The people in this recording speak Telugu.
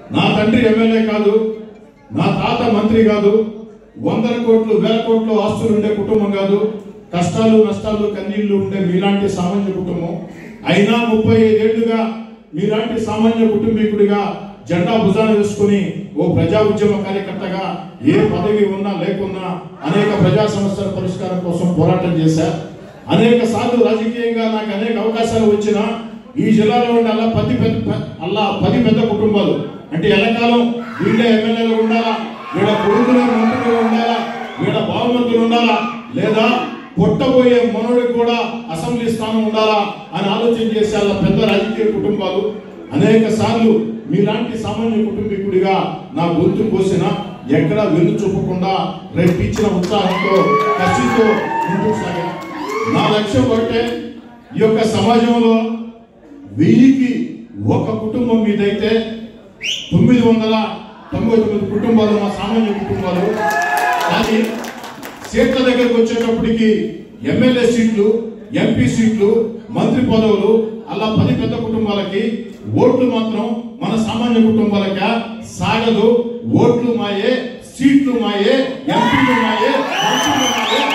నా తండ్రి ఎమ్మెల్యే కాదు నా తాత మంత్రి కాదు వందల కోట్లు వేల కోట్లు ఆస్తులు ఉండే కుటుంబం కాదు కష్టాలు నష్టాలు కన్నీళ్లు ఉండే మీలాంటి సామాన్య కుటుంబం అయినా ముప్పై ఐదేళ్లుగా మీలాంటి సామాన్య కుటుంబీకుడిగా జెండా భుజాన వేసుకుని ఓ ప్రజా ఉద్యమ కార్యకర్తగా ఏ పదవి ఉన్నా లేకున్నా అనేక ప్రజా సమస్యల పరిష్కారం కోసం పోరాటం చేశా అనేక సార్లు రాజకీయంగా నాకు అనేక అవకాశాలు వచ్చినా ఈ జిల్లాలో ఉండే అలా పది పెద్ద అలా పది పెద్ద కుటుంబాలు అంటే ఎల్లకాలం వీళ్ళే ఎమ్మెల్యేలు ఉండాలా వీళ్ళ కొడుకులే మంత్రులు ఉండాలా వీళ్ళ బావమంతులు ఉండాలా లేదా పుట్టబోయే మనోడికి కూడా అసెంబ్లీ స్థానం ఉండాలా అని ఆలోచన చేసే అలా పెద్ద రాజకీయ కుటుంబాలు అనేక సార్లు మీలాంటి సామాన్య కుటుంబీకుడిగా నా గొంతు కోసిన ఎక్కడా వెన్ను చూపకుండా రేపిచ్చిన ఉత్సాహంతో కసితో ముందుకు సాగా నా లక్ష్యం ఒకటే ఈ యొక్క సమాజంలో వెయ్యికి ఒక కుటుంబం మీదైతే తొమ్మిది వందల తొంభై తొమ్మిది కుటుంబాలు మా సామాన్య కుటుంబాలు కానీ సీట్ల దగ్గరకు వచ్చేటప్పటికి ఎమ్మెల్యే సీట్లు ఎంపీ సీట్లు మంత్రి పదవులు అలా పది పెద్ద కుటుంబాలకి ఓట్లు మాత్రం మన సామాన్య కుటుంబాలక సాగదు ఓట్లు మాయే సీట్లు మాయే ఎంపీలు మాయే మంత్రులు మాయే